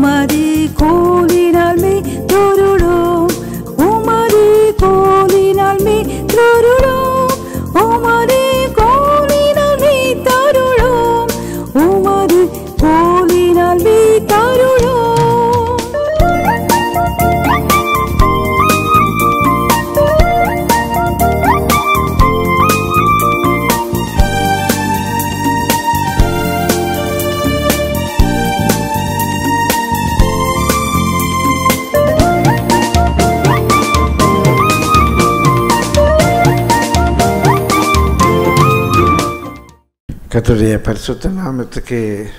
உமது கோலினால் மே தொருளோம் உமது கோலினால் மே தொருளோம் உமது கோலினால் மே தருளோம் உமது கோலினால் மே தருளோம் கர்த்தருடைய பரிசுத்த நாமத்துக்கு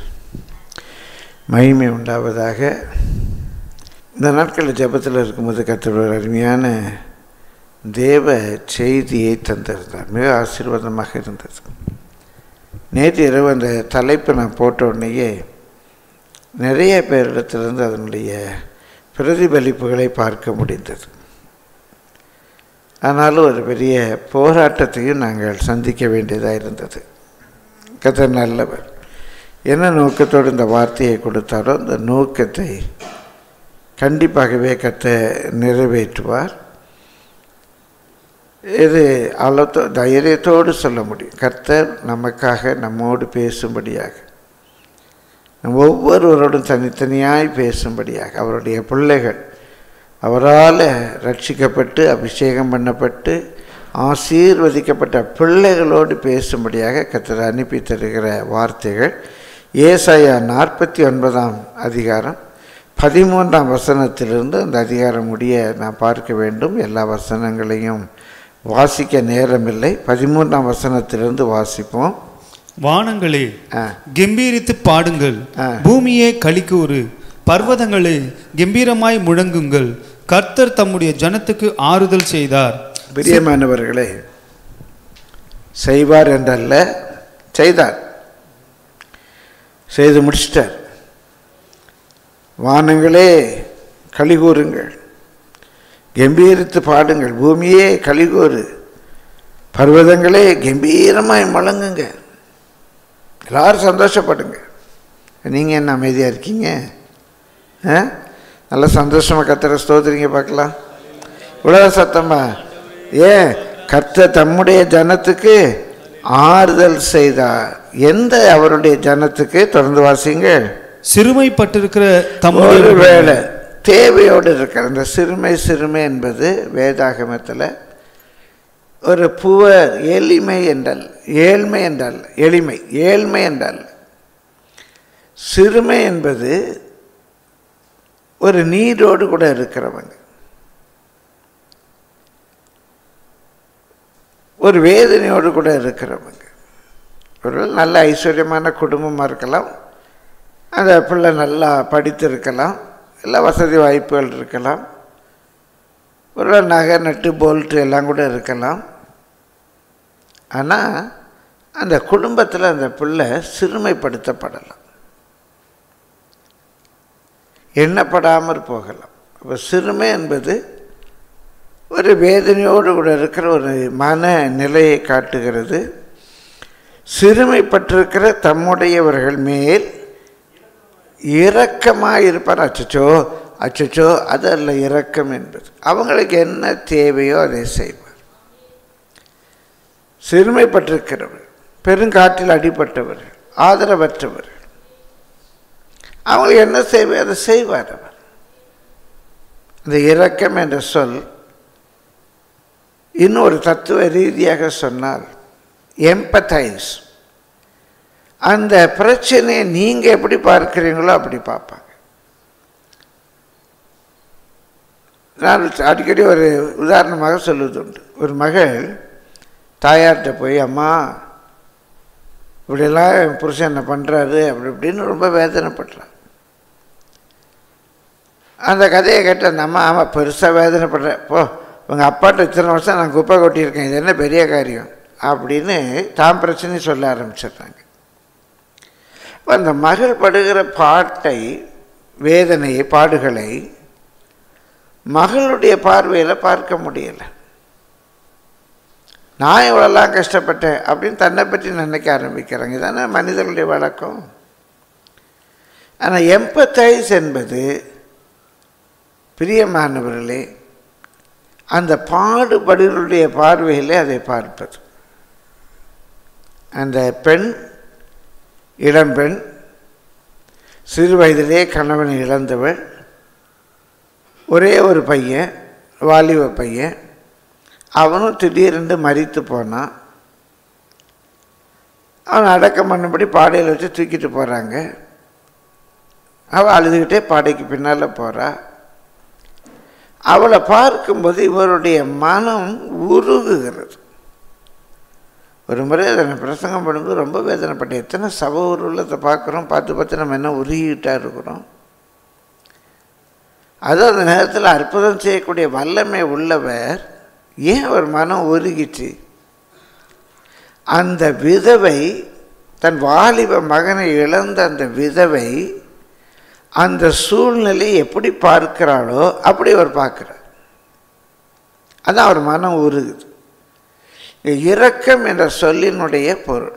மகிமை உண்டாவதாக இந்த நாட்களில் ஜெபத்தில் இருக்கும்போது கர்த்தர் ஒரு அருமையான தேவ செய்தியை தந்திருந்தார் மிக ஆசீர்வாதமாக இருந்தது நேற்று இரவு அந்த தலைப்பை நான் போட்ட உடனேயே நிறைய பேரிடத்திலிருந்து அதனுடைய பிரதிபலிப்புகளை பார்க்க முடிந்தது ஆனாலும் ஒரு பெரிய போராட்டத்தையும் நாங்கள் சந்திக்க வேண்டியதாக இருந்தது கத்தர் நல்லவர் என்ன நோக்கத்தோடு இந்த வார்த்தையை கொடுத்தாரோ அந்த நோக்கத்தை கண்டிப்பாகவே கத்த நிறைவேற்றுவார் இது அவ்வளோ தைரியத்தோடு சொல்ல முடியும் கர்த்தர் நமக்காக நம்மோடு பேசும்படியாக நம் ஒவ்வொருவரோடும் தனித்தனியாய் பேசும்படியாக அவருடைய பிள்ளைகள் அவரால் ரட்சிக்கப்பட்டு அபிஷேகம் பண்ணப்பட்டு ஆசீர்வதிக்கப்பட்ட பிள்ளைகளோடு பேசும்படியாக கர்த்தர் அனுப்பி தருகிற வார்த்தைகள் ஏசாயா நாற்பத்தி ஒன்பதாம் அதிகாரம் பதிமூன்றாம் வசனத்திலிருந்து அந்த அதிகாரம் முடிய நான் பார்க்க வேண்டும் எல்லா வசனங்களையும் வாசிக்க நேரமில்லை பதிமூன்றாம் வசனத்திலிருந்து வாசிப்போம் வானங்களே ஆ. கெம்பீரித்து பாடுங்கள் ஆ. பூமியே களிக்கூறு பர்வதங்களே கெம்பீரமாய் முழங்குங்கள் கர்த்தர் தம்முடைய ஜனத்துக்கு ஆறுதல் செய்தார் பிரியமானவர்களே செய்வார் என்றல்ல செய்தார் செய்து முடிச்சிட்டார் வானங்களே கலிகூறுங்கள் கம்பீரித்து பாடுங்கள் பூமியே கலிகூறு பர்வதங்களே கம்பீரமாய் முழங்குங்க எல்லாரும் சந்தோஷப்படுங்க நீங்கள் என்ன அமைதியாக இருக்கீங்க ஆ நல்லா சந்தோஷமாக கத்துற ஸ்தோத்திரிங்க பார்க்கலாம் இவ்வளோ சத்தமா ஏன் கர்த்தர் தம்முடைய ஜனத்துக்கு ஆறுதல் செய்தார் எந்த அவருடைய ஜனத்துக்கு தொடர்ந்து வாசிங்க சிறுமைப்பட்டிருக்கிற தம்முடைய ஒருவேளை தேவையோடு இருக்கிற அந்த சிறுமை சிறுமை என்பது வேதாகமத்தில் ஒரு புவர் எளிமை என்றால் ஏழ்மை என்றால் எளிமை ஏழ்மை என்றால் சிறுமை என்பது ஒரு நீரோடு கூட இருக்கிறவங்க ஒரு வேதனையோடு கூட இருக்கிறவங்க ஒரு நல்ல ஐஸ்வர்யமான குடும்பமாக இருக்கலாம் அந்த பிள்ளை நல்லா படித்திருக்கலாம் எல்லா வசதி வாய்ப்புகள் இருக்கலாம் ஒரு நகை நட்டு போல்ட்டு எல்லாம் கூட இருக்கலாம் ஆனால் அந்த குடும்பத்தில் அந்த பிள்ளை சிறுமைப்படுத்தப்படலாம் எண்ணப்படாமற் போகலாம் அப்போ சிறுமை என்பது ஒரு வேதனையோடு கூட இருக்கிற ஒரு மன நிலையை காட்டுகிறது சிறுமைப்பட்டிருக்கிற தம்முடையவர்கள் மேல் இரக்கமாக இருப்பார் அச்சச்சோ அச்சச்சோ அதல்ல இரக்கம் என்பது அவங்களுக்கு என்ன தேவையோ அதை செய்வார் சிறுமைப்பட்டிருக்கிறவர் பெருங்காற்றில் அடிபட்டவர்கள் ஆதரவற்றவர்கள் அவங்களுக்கு என்ன செய்வே அதை செய்வார் அவர் இந்த இரக்கம் என்ற சொல் இன்னொரு தத்துவ ரீதியாக சொன்னால் எம்பத்தைஸ் அந்த பிரச்சனையை நீங்கள் எப்படி பார்க்குறீங்களோ அப்படி பார்ப்பாங்க நான் அடிக்கடி ஒரு உதாரணமாக சொல்லுவது உண்டு ஒரு மகள் தாயார்கிட்ட போய் அம்மா இப்படியெல்லாம் என் புருஷன் என்ன பண்ணுறாரு அப்படி இப்படின்னு ரொம்ப வேதனைப்படுறான் அந்த கதையை கேட்ட அந்த அம்மா ஆமாம் பெருசாக வேதனைப்படுறேன் போ உங்கள் அப்பாட்ட இத்தனை வருஷம் நான் குப்பை கொட்டியிருக்கேன் இது என்ன பெரிய காரியம் அப்படின்னு தாம் பிரச்சனையும் சொல்ல ஆரம்பிச்சிடுறாங்க அப்ப அந்த மகள் படுகிற பாட்டை வேதனையை பாடுகளை மகளுடைய பார்வையில் பார்க்க முடியலை நான் இவ்வளோலாம் கஷ்டப்பட்டேன் அப்படின்னு தன்னை பற்றி நினைக்க ஆரம்பிக்கிறாங்க இதானே மனிதர்களுடைய வழக்கம் ஆனால் எம்பத்தைஸ் என்பது பிரியமானவர்களே அந்த பாடுபடுகளுடைய பார்வையிலே அதை பார்ப்பது அந்த பெண் இளம்பெண் சிறு வயதிலே கணவனை இழந்தவள் ஒரே ஒரு பையன் வாலிப பையன் அவனும் திடீரென்று மறித்து போனான் அவன் அடக்கம் பண்ணபடி பாடையில் வச்சு தூக்கிட்டு போகிறாங்க அவள் அழுதுகிட்டே பாடைக்கு பின்னால் போகிறா அவளை பார்க்கும்போது இவருடைய மனம் உருகுகிறது ஒரு முறை அதை நான் பிரசங்கம் பண்ணும்போது ரொம்ப வேதனைப்பட்டேன் எத்தனை சப உருவத்தை பார்க்குறோம் பார்த்து பார்த்து நம்ம என்ன உருகிட்டா இருக்கிறோம் அதுவும் அந்த நேரத்தில் அற்புதம் செய்யக்கூடிய வல்லமை உள்ளவர் ஏன் அவர் மனம் உருகிச்சு அந்த விதவை தன் வாலிப மகனை இழந்த அந்த விதவை அந்த சூழ்நிலையை எப்படி பார்க்கிறாளோ அப்படி அவர் பார்க்கிறார் அதான் அவர் மனம் உருகுது இரக்கம் என்ற சொல்லினுடைய பொருள்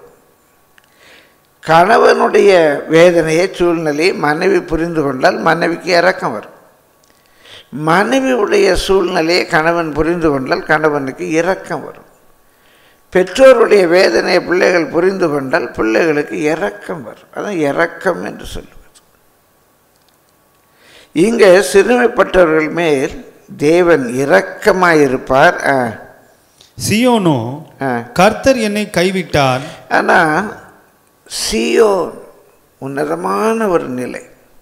கணவனுடைய வேதனையை சூழ்நிலையை மனைவி புரிந்து கொண்டால் மனைவிக்கு இறக்கம் வரும் மனைவியுடைய சூழ்நிலையை கணவன் புரிந்து கொண்டால் கணவனுக்கு இரக்கம் வரும் பெற்றோருடைய வேதனையை பிள்ளைகள் புரிந்து கொண்டால் பிள்ளைகளுக்கு இரக்கம் வரும் அதான் இரக்கம் என்று சொல்லுவது இங்கே சிறுமைப்பட்டவர்கள் மேல் தேவன் இரக்கமாயிருப்பார் ஆ, சியோனோ ஆ. கர்த்தர் என்னை கைவிட்டார் ஆனால் சியோன் உன்னதமான ஒரு நிலை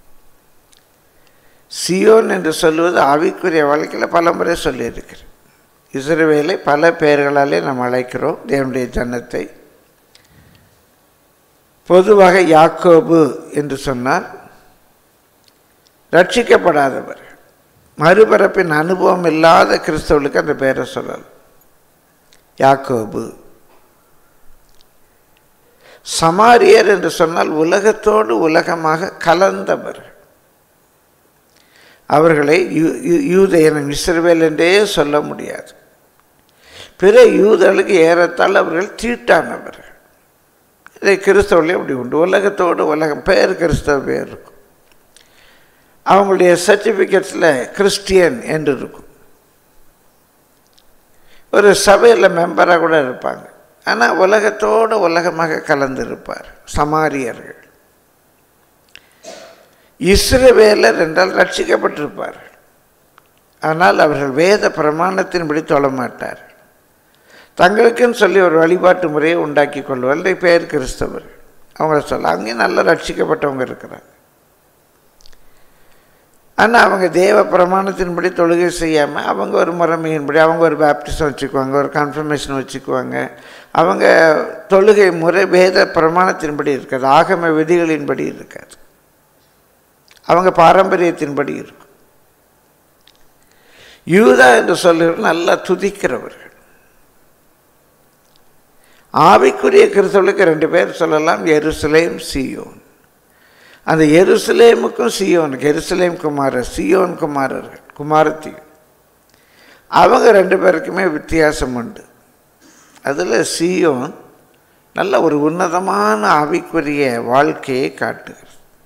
சியோன் என்று சொல்லுவது ஆவிக்குரிய வாழ்க்கையில் பல முறை சொல்லியிருக்கிறேன் இஸ்ரவேலை பல பெயர்களாலே நாம் அழைக்கிறோம் தேவனுடைய ஜனத்தை பொதுவாக யாக்கோபு என்று சொன்னால் ரட்சிக்கப்படாதவர் மறுபிறப்பின் அனுபவம் இல்லாத கிறிஸ்தவர்களுக்கு அந்த பெயரை சொல்லலாம் யாக்கோபு சமாரியர் என்று சொன்னால் உலகத்தோடு உலகமாக கலந்தவர் அவர்களை யூ- யூ- யூதயனம் இஸ்ரவேல் என்றே சொல்ல முடியாது பிற யூதர்களுக்கு ஏறத்தால் அவர்கள் தீட்டானவர்கள் இதை கிறிஸ்தவர்களே அப்படி உண்டு உலகத்தோடு உலகம் பேர் கிறிஸ்தவ பேர் இருக்கும் அவங்களுடைய சர்டிஃபிகேட்ஸில் கிறிஸ்டியன் என்று இருக்கும் ஒரு சபையில் மெம்பராக கூட இருப்பாங்க ஆனால் உலகத்தோடு உலகமாக கலந்திருப்பார் சமாரியர்கள் இஸ்ரவேலர் என்றால் ரட்சிக்கப்பட்டிருப்பார்கள் ஆனால் அவர்கள் வேத பிரமாணத்தின்படி தொழ மாட்டார்கள் தங்களுக்குன்னு சொல்லி ஒரு வழிபாட்டு முறையை உண்டாக்கி கொள்வார்கள் பேர் கிறிஸ்தவர்கள் அவங்கள சொல்ல அங்கேயும் நல்லா ரட்சிக்கப்பட்டவங்க இருக்கிறாங்க ஆனால் அவங்க தேவ பிரமாணத்தின்படி தொழுகை செய்யாமல் அவங்க ஒரு முறைமையின்படி அவங்க ஒரு பேப்டிசம் வச்சுக்குவாங்க ஒரு கன்ஃபர்மேஷன் வச்சுக்குவாங்க அவங்க தொழுகை முறை வேத பிரமாணத்தின்படி இருக்காது ஆகம விதிகளின்படி இருக்காது அவங்க பாரம்பரியத்தின்படி இருக்கும் யூதா என்று சொல்லுகிற நல்லா துதிக்கிறவர்கள் ஆவிக்குரிய கிறிஸ்தவர்களுக்கு ரெண்டு பேர் சொல்லலாம் எருசலேம் சியோன் அந்த எருசலேமுக்கும் சியோனுக்கு எருசலேம் குமாரர் சியோன் குமாரர்கள் குமாரத்தி அவங்க ரெண்டு பேருக்குமே வித்தியாசம் உண்டு அதில் சியோன் நல்ல ஒரு உன்னதமான ஆவிக்குரிய வாழ்க்கையை காட்டுகிறது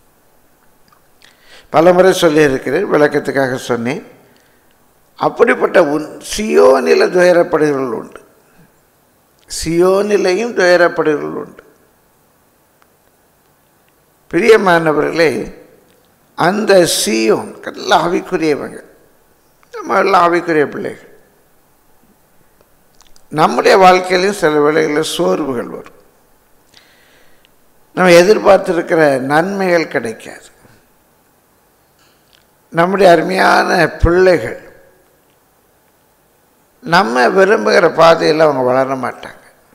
பலமுறை சொல்லியிருக்கிறேன் விளக்கத்துக்காக சொன்னேன் அப்படிப்பட்ட உன் சியோனில துயரப்படுகிறவர்கள் உண்டு சியோனிலையும் துயரப்படுகிறவர்கள் உண்டு பிரியமானவர்களே அந்த சியோன் எல்லாம் ஆவிக்குரியவங்க நம்ம எல்லாம் ஆவிக்குரிய பிள்ளைகள் நம்முடைய வாழ்க்கையிலும் சில வேளைகளில் சோர்வுகள் வரும் நம்ம எதிர்பார்த்திருக்கிற நன்மைகள் கிடைக்காது நம்முடைய அருமையான பிள்ளைகள் நம்ம விரும்புகிற பாதையில் அவங்க வளர மாட்டாங்க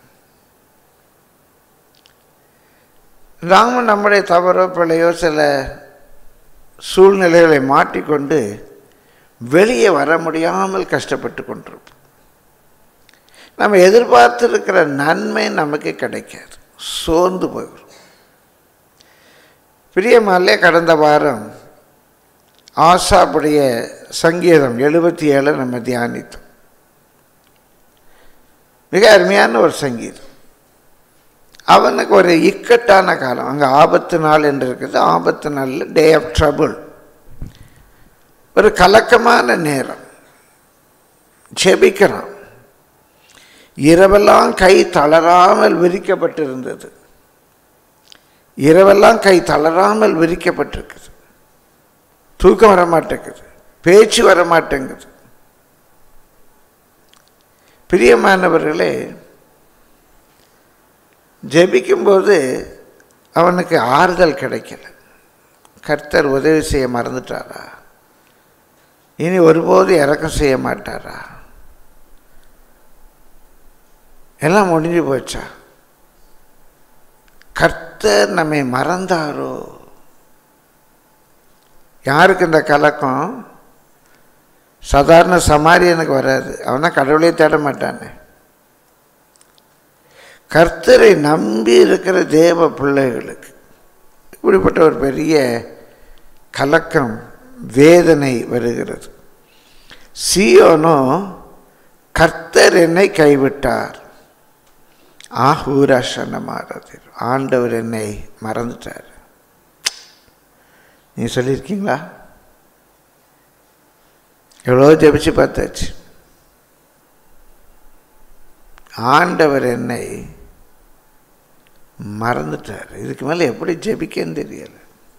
நாம நம்முடைய தவறோ பிழையோ சில சூழ்நிலைகளை மாட்டிக்கொண்டு வெளியே வர முடியாமல் கஷ்டப்பட்டு கொண்டிருப்போம் நம்ம எதிர்பார்த்திருக்கிற நன்மை நமக்கு கிடைக்காது சோர்ந்து போயிடும் பிரியமாலே கடந்த வாரம் ஆசாப்புடைய சங்கீதம் எழுபத்தி ஏழை நம்ம தியானித்தோம் மிக அருமையான ஒரு சங்கீதம் அவனுக்கு ஒரு இக்கட்டான காலம் அங்கே ஆபத்து நாள் என்று இருக்குது ஆபத்து நாளில் டே ஆஃப் ட்ரபுள் ஒரு கலக்கமான நேரம் ஜெபிக்கிறான் இரவெல்லாம் கை தளராமல் விரிக்கப்பட்டிருந்தது இரவெல்லாம் கை தளராமல் விரிக்கப்பட்டிருக்குது தூக்கம் வர மாட்டேங்குது பேச்சு வர மாட்டேங்குது பிரியமானவர்களே ஜெபிக்கும்போது அவனுக்கு ஆறுதல் கிடைக்கல கர்த்தர் உதவி செய்ய மறந்துட்டாரா இனி ஒருபோது இறக்கம் செய்ய மாட்டாரா எல்லாம் முடிஞ்சு போச்சா கர்த்தர் நம்மை மறந்தாரோ யாருக்கு இந்த கலக்கம் சாதாரண சமாரியனுக்கு வராது அவனா கடவுளே தேட மாட்டானே கர்த்தரை நம்பி இருக்கிற தேவ பிள்ளைகளுக்கு இப்படிப்பட்ட ஒரு பெரிய கலக்கம் வேதனை வருகிறது சியோனோ கர்த்தர் என்னை கைவிட்டார் ஆஹூராசனமாறது ஆண்டவர் என்னை மறந்துட்டார் நீ சொல்லியிருக்கீங்களா எவ்வளோ ஜெபிச்சு பார்த்தாச்சு ஆண்டவர் என்னை மறந்துட்டார் இதுக்கு மேலே எப்படி ஜெபிக்கன்னு தெரியல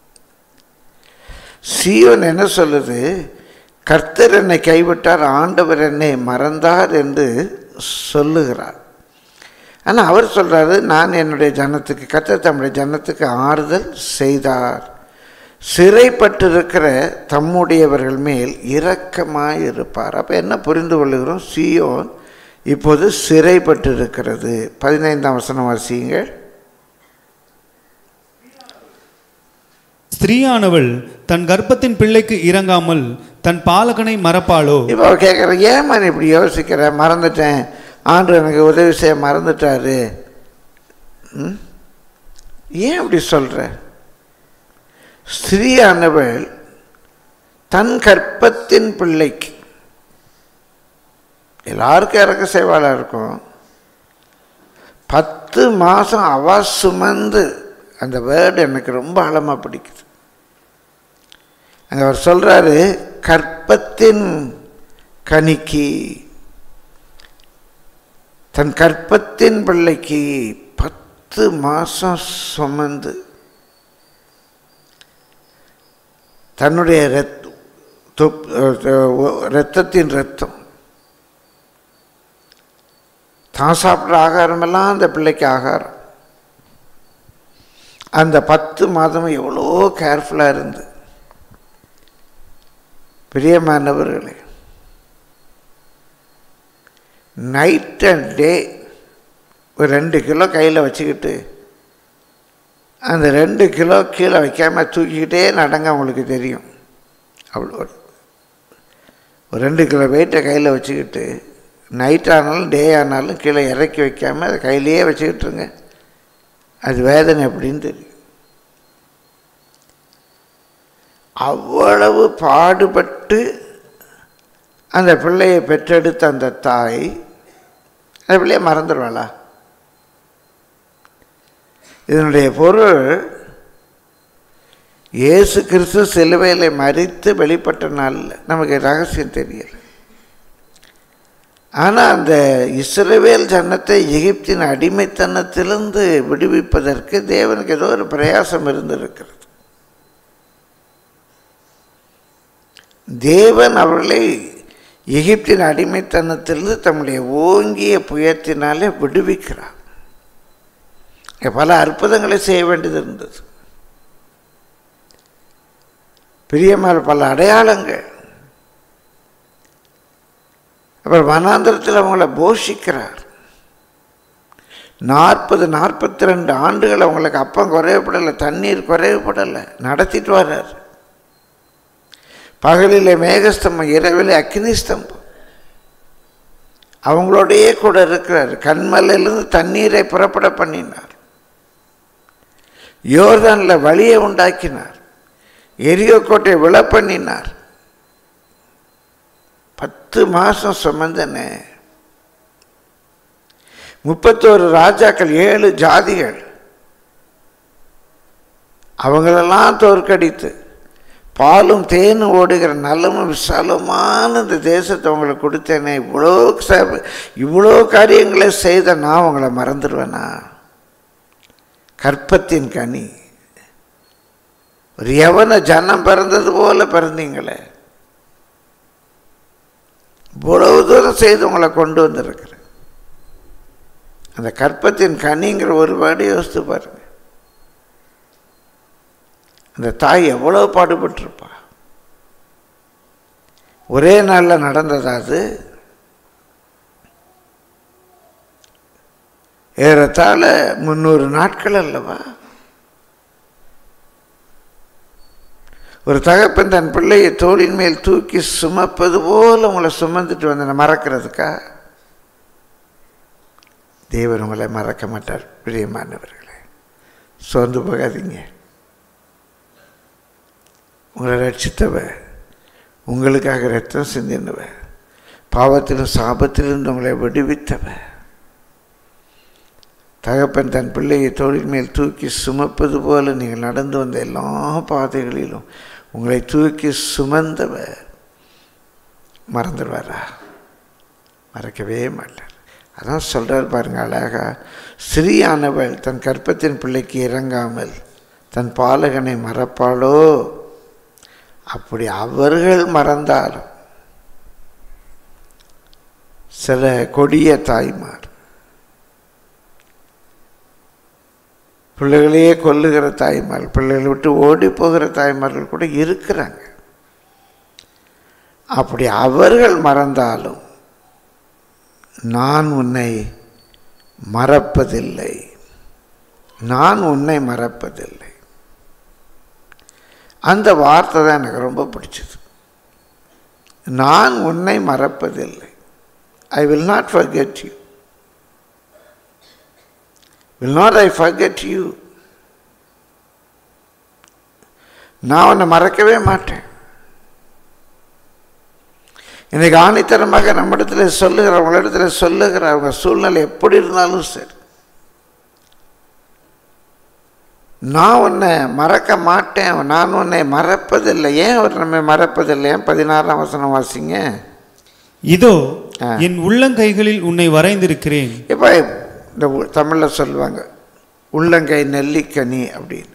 சீவன் என்ன சொல்லுது கர்த்தர் என்னை கைவிட்டார் ஆண்டவர் என்னை மறந்தார் என்று சொல்லுகிறார் ஆனால் அவர் சொல்கிறாரு நான் என்னுடைய ஜனத்துக்கு கர்த்தர் தம்முடைய ஜனத்துக்கு ஆறுதல் செய்தார் சிறைப்பட்டிருக்கிற தம்முடையவர்கள் மேல் இரக்கமாய் இருப்பார் அப்போ என்ன புரிந்து கொள்ளுகிறோம் சியோன் இப்போது சிறைப்பட்டிருக்கிறது பதினைந்தாம் வசனம் வாசியுங்கள் ஸ்திரீயானவள் தன் கர்ப்பத்தின் பிள்ளைக்கு இறங்காமல் தன் பாலகனை மறப்பாளோ இப்போ அவர் கேட்குற ஏம்மா நீ இப்படி யோசிக்கிற மறந்துட்டேன் ஆண்டு எனக்கு உதவி செய்ய மறந்துட்டாரு ம்? ஏன் இப்படி சொல்கிற ஸ்திரீயானவள் தன் கற்பத்தின் பிள்ளைக்கு எல்லாருக்கும் இறக்க செய்வாளாக இருக்கும் பத்து மாதம் அவ சுமந்து அந்த வேர்டு எனக்கு ரொம்ப ஆழமாக பிடிக்குது அங்கே அவர் சொல்கிறாரு கற்பத்தின் கனிக்கு தன் கற்பத்தின் பிள்ளைக்கு பத்து மாதம் சுமந்து தன்னுடைய ரத் தொப்- அஹ் இரத்தத்தின் ரத்தம் தான் சாப்பிட்ற ஆகாரமெல்லாம் அந்த பிள்ளைக்கு ஆகாரம் அந்த பத்து மாதம் எவ்வளோ கேர்ஃபுல்லாக இருந்து பிரியமானவர்களே நைட் அண்ட் டே ஒரு ரெண்டு கிலோ கையில் வச்சுக்கிட்டு அந்த ரெண்டு கிலோ கீழே வைக்காமல் தூக்கிக்கிட்டே நடங்க உங்களுக்கு தெரியும் அவ்வளோ ஒரு ரெண்டு கிலோ வெயிட்டை கையில் வச்சுக்கிட்டு நைட் ஆனாலும் டே ஆனாலும் கீழே இறக்கி வைக்காமல் அதை கையிலேயே வச்சுக்கிட்டுருங்க அது வேதனை எப்படின்னு தெரியும் அவ்வளவு பாடுபட்டு அந்த பிள்ளையை பெற்றெடுத்த அந்த தாய் அந்த பிள்ளையை மறந்துடுவாளா இதனுடைய பொருள் இயேசு கிறிஸ்து சிலுவையில் மறித்து வெளிப்பட்ட நாளில் நமக்கு ரகசியம் தெரியல ஆனால் அந்த இஸ்ரவேல் ஜனத்தை எகிப்தின் அடிமைத்தனத்திலிருந்து விடுவிப்பதற்கு தேவனுக்கு ஏதோ ஒரு பிரயாசம் இருந்திருக்கிறது தேவன் அவர்களை எகிப்தின் அடிமைத்தனத்திலிருந்து தம்முடைய ஓங்கிய புயத்தினாலே விடுவிக்கிறார் இங்க பல அற்புதங்களை செய்ய வேண்டியது இருந்தது பிரியமான பல அடையாளங்கள் அப்புறம் வனாந்திரத்தில் அவங்கள போஷிக்கிறார் நாற்பது நாற்பத்தி ரெண்டு ஆண்டுகள் அவங்களுக்கு அப்பம் குறைவுபடலை தண்ணீர் குறைவுபடலை நடத்திட்டு வர்றார் பகலிலே மேகஸ்தம்பம் இரவிலே அக்னி ஸ்தம்பம் அவங்களோடையே கூட இருக்கிறார் கண்மலையிலிருந்து தண்ணீரை புறப்பட பண்ணினார் யோர்தானில் வழியை உண்டாக்கினார் எரியோ கோட்டை விழ பண்ணினார் பத்து மாதம் சுமந்தனே முப்பத்தோரு ராஜாக்கள் ஏழு ஜாதிகள் அவங்களெல்லாம் தோற்கடித்து பாலும் தேனும் ஓடுகிற நல்லமும் விசாலமான இந்த தேசத்தை உங்களுக்கு கொடுத்தேனே இவ்வளோ ச- இவ்வளோ காரியங்களை செய்த நான் உங்களை மறந்துடுவேனா கற்பத்தின் கனி ஒரு யவன ஜனம் பிறந்தது போல பிறந்தீங்களே இவ்வளவு தூரம் செய்து உங்களை கொண்டு வந்திருக்கிறேன் அந்த கற்பத்தின் கனிங்கிற ஒரு வேர்டு யோசித்து பாருங்க அந்த தாய் எவ்வளோ பாடுபட்டிருப்பா ஒரே நாளில் நடந்ததா அது ஏறத்தாழ முந்நூறு நாட்கள் அல்லவா ஒரு தகப்பன் தன் பிள்ளையை தோளின் மேல் தூக்கி சுமப்பது போல உங்களை சுமந்துட்டு வந்து மறக்கிறதுக்கா தேவன் உங்களை மறக்க மாட்டார் பிரியமானவர்களே சோர்ந்து போகாதீங்க உங்களை ரட்சித்தவர் உங்களுக்காக ரத்தம் சிந்தினவர் பாவத்திலும் சாபத்திலிருந்து உங்களை விடுவித்தவர் தகப்பன் தன் பிள்ளையை தோளின் மேல் தூக்கி சுமப்பது போல நீங்கள் நடந்து வந்த எல்லா பாதைகளிலும் உங்களை தூக்கி சுமந்தவர் மறந்துடுவாரா மறக்கவே மாட்டார் அதான் சொல்கிறார் பாருங்க அழகா சிறியானவள் தன் கற்பத்தின் பிள்ளைக்கு இறங்காமல் தன் பாலகனை மறப்பாளோ அப்படி அவர்கள் மறந்தாலும் சில கொடிய தாய்மார் பிள்ளைகளையே கொல்லுகிற தாய்மார் பிள்ளைகளை விட்டு ஓடி போகிற தாய்மார்கள் கூட இருக்கிறாங்க அப்படி அவர்கள் மறந்தாலும் நான் உன்னை மறப்பதில்லை நான் உன்னை மறப்பதில்லை அந்த வார்த்தை தான் எனக்கு ரொம்ப பிடிச்சது நான் உன்னை மறப்பதில்லை I will not forget you will not I forget you நான் உன்னை மறக்கவே மாட்டேன் இன்னைக்கு ஆணித்தரமாக நம்மிடத்தில் சொல்லுகிற உங்களிடத்தில் சொல்லுகிற அவங்க சூழ்நிலை எப்படி இருந்தாலும் சரி நான் உன்னை மறக்க மாட்டேன் நான் உன்னை மறப்பதில்லை ஏன் அவர் நம்மை மறப்பதில்லை ஏன் பதினாறாம் வசனம் வாசிங்க இதோ ஆ. என் உள்ளங்கைகளில் உன்னை வரைந்திருக்கிறேன் இப்போ இந்த தமிழில் சொல்லுவாங்க உள்ளங்கை நெல்லிக்கனி அப்படின்னு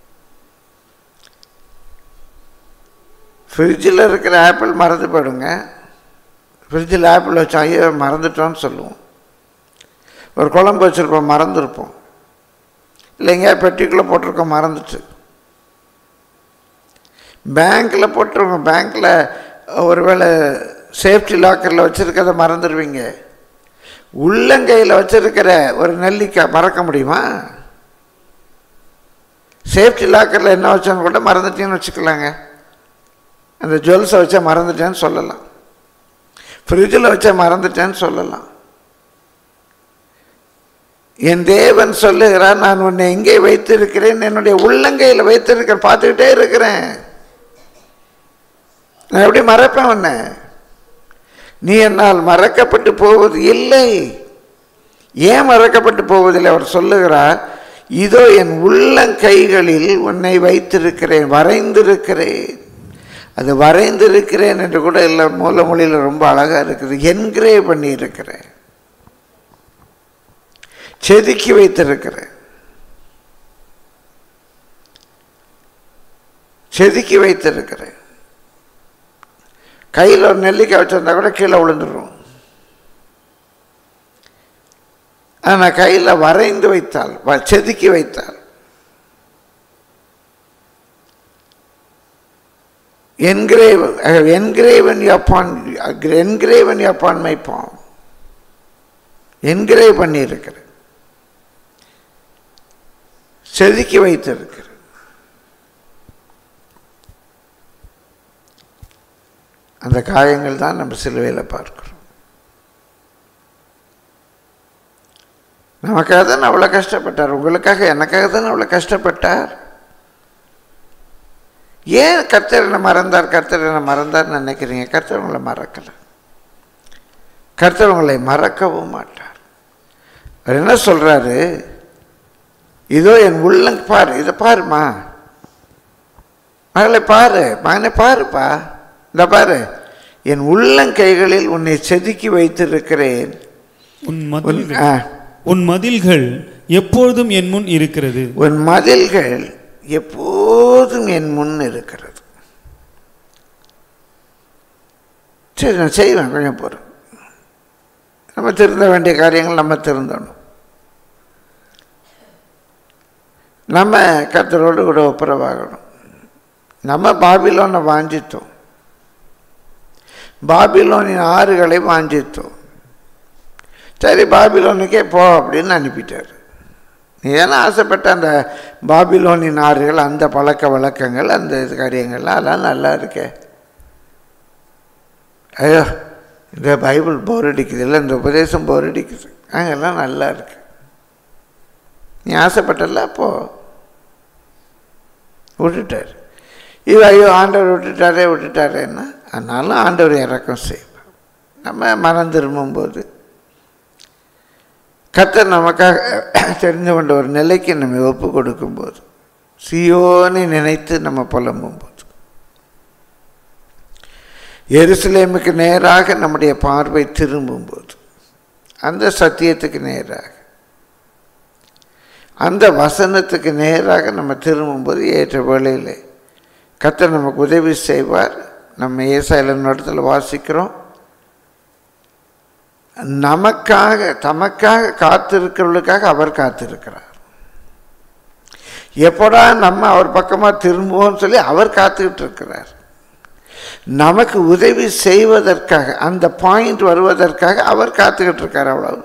ஃப்ரிட்ஜில் இருக்கிற ஆப்பிள் மறந்து போயிடுங்க ஃப்ரிட்ஜில் ஆப்பிள் வச்சா ஐயோ மறந்துட்டோன்னு சொல்லுவோம் ஒரு குழம்பு வச்சுருப்போம் மறந்துருப்போம் இல்லைங்க பெட்டிக்குள்ளே போட்டிருக்கோம் மறந்துட்டு பேங்க்கில் போட்டிருக்கோம் பேங்க்கில் ஒருவேளை சேஃப்டி லாக்கரில் வச்சுருக்கதை மறந்துடுவீங்க உள்ளங்கையில் வச்சிருக்கிற ஒரு நெல்லிக்காய் மறக்க முடியுமா சேஃப்டி லாக்கரில் என்ன வச்சோன்னு கூட மறந்துட்டேன்னு வச்சுக்கலாங்க அந்த ஜுவல்ஸை வச்சா மறந்துட்டேன்னு சொல்லலாம் ஃப்ரிட்ஜில் வச்சா மறந்துட்டேன்னு சொல்லலாம் என் தேவன் சொல்லுகிறார் நான் உன்னை எங்கே வைத்திருக்கிறேன் என்னுடைய உள்ளங்கையில் வைத்திருக்கிறேன் பார்த்துக்கிட்டே இருக்கிறேன் நான் எப்படி மறப்பேன் உன்னை நீ என்னால் மறக்கப்பட்டு போவது இல்லை ஏன் மறக்கப்பட்டு போவதில்லை அவர் சொல்லுகிறார் இதோ என் உள்ளங்கைகளில் உன்னை வைத்திருக்கிறேன் வரைந்திருக்கிறேன் அது வரைந்திருக்கிறேன் என்று கூட இல்லை மூல மொழியில் ரொம்ப அழகாக இருக்குது என்கிரே பண்ணி இருக்கிறேன் செதுக்கி வைத்திருக்கிறேன் செதுக்கி வைத்திருக்கிறேன் கையில் ஒரு நெல்லிக்காய் வச்சிருந்தா கூட கீழே விழுந்துடும் ஆனால் கையில் வரைந்து வைத்தால் வ- செதுக்கி வைத்தால் engraven engraven upon engraven upon my palm engrave பண்ணியிருக்கிறேன் செதுக்கி வைத்திருக்கிறேன் அந்த காயங்கள் தான் நம்ம சிலுவையில் பார்க்கிறோம் நமக்காக தான் அவ்வளோ கஷ்டப்பட்டார் உங்களுக்காக எனக்காக தான் அவ்வளோ கஷ்டப்பட்டார் ஏன் கர்த்தர் என்ன மறந்தார் கர்த்தர் என்ன மறந்தார்னு நினைக்கிறீங்க கர்த்தர் உங்களை மறக்கலை கர்த்தர் உங்களை மறக்கவும் மாட்டார் அவர் என்ன சொல்கிறாரு இதோ என் உள்ளங்க பாரு இதை பாருமா மகளை பாரு மகனை பாருப்பா இந்த பாரு என் உள்ளங்கைகளில் உன்னை செதுக்கி வைத்திருக்கிறேன் உன் உன் மதில்கள் ஆ, உன் மதில்கள் எப்பொழுதும் என் முன் இருக்கிறது உன் மதில்கள் எப்போதும் என் முன் இருக்கிறது சரி நான் செய்வேன் கொஞ்சம் போகிறேன் நம்ம திருந்த வேண்டிய காரியங்கள் நம்ம திருந்தணும் நம்ம கத்தரோடு கூட ஒப்புரவாகணும் நம்ம பாபிலோனை வாஞ்சித்தோம் பாபிலோனின் ஆறுகளை வாஞ்சித்தோம் சரி பாபிலோனுக்கே போ அப்படின்னு அனுப்பிட்டார் நீ தானே ஆசைப்பட்ட அந்த பாபிலோனின் ஆறுகள் அந்த பழக்க வழக்கங்கள் அந்த இது காரியங்கள்லாம் அதெல்லாம் நல்லா இருக்கே ஐயோ இந்த பைபிள் போர் அடிக்குது இல்லை இந்த உபதேசம் போர் அடிக்குது அங்கெல்லாம் நல்லா இருக்கு நீ ஆசைப்பட்டல அப்போ விட்டுட்டார் இது ஐயோ ஆண்டவர் விட்டுட்டாரே விட்டுட்டாரேன்னா அதனாலும் ஆண்டவர் இறக்கம் செய்வார் நம்ம மனம் திரும்பும்போது கர்த்தர் நமக்காக தெரிந்து கொண்ட ஒரு நிலைக்கு நம்ம ஒப்பு கொடுக்கும்போது சியோனை நினைத்து நம்ம புலம்பும்போது எருசலேமுக்கு நேராக நம்முடைய பார்வை திரும்பும்போது அந்த சத்தியத்துக்கு நேராக அந்த வசனத்துக்கு நேராக நம்ம திரும்பும்போது ஏற்ற வேளையில் கர்த்தர் நமக்கு உதவி செய்வார் நம்ம ஏசாயில இடத்துல வாசிக்கிறோம் நமக்காக தமக்காக காத்திருக்கிறவர்களுக்காக அவர் காத்திருக்கிறார் எப்படா நம்ம அவர் பக்கமாக திரும்புவோம்னு சொல்லி அவர் காத்துக்கிட்டு இருக்கிறார் நமக்கு உதவி செய்வதற்காக அந்த பாயிண்ட் வருவதற்காக அவர் காத்துக்கிட்டு இருக்கார் அவ்வளவு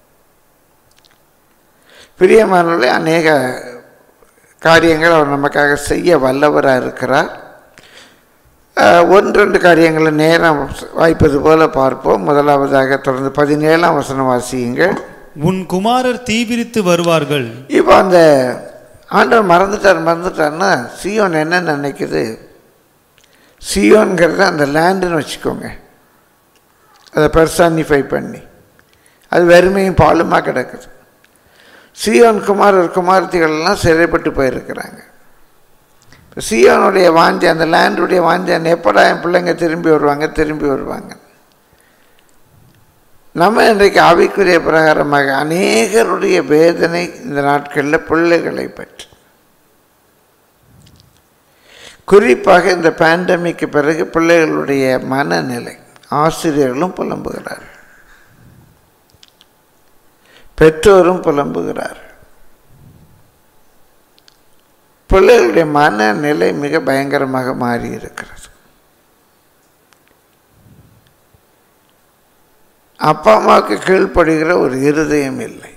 பிரியமானவர்களே அநேக காரியங்கள் அவர் நமக்காக செய்ய வல்லவராக இருக்கிறார் அஹ், ஒன்று ரெண்டு காரியங்களை நேரம் வாய்ப்பது போல பார்ப்போம் முதலாவதாக தொடர்ந்து பதினேழாம் வசனம் வாசியுங்கள் உன் குமாரர் தீவிரித்து வருவார்கள் இப்போ அந்த ஆண்டவர் மறந்துட்டார் மறந்துட்டார்னா சியோன் என்ன நினைக்குது சியோன்கிறது அந்த லேண்டுன்னு வச்சுக்கோங்க அதை பெர்சானிஃபை பண்ணி அது வெறுமையும் பாலுமா கிடக்குது சியோன் குமாரர் குமாரத்திகள்லாம் சிறைப்பட்டு போயிருக்கிறாங்க இப்போ சியோனுடைய வாஞ்சி அந்த லேண்டுடைய வாஞ்சான் எப்படா என் பிள்ளைங்க திரும்பி வருவாங்க திரும்பி வருவாங்க நம்ம இன்றைக்கு ஆவிக்குரிய பிரகாரமாக அநேகருடைய வேதனை இந்த நாட்களில் பிள்ளைகளை பற்றி குறிப்பாக இந்த பேண்டமிக்கு பிறகு பிள்ளைகளுடைய மனநிலை ஆசிரியர்களும் புலம்புகிறார்கள் பெற்றோரும் புலம்புகிறார்கள் பிள்ளைகளுடைய மனநிலை மிக பயங்கரமாக மாறி இருக்கிறது அப்பா அம்மாவுக்கு கீழ்ப்படுகிற ஒரு இருதயம் இல்லை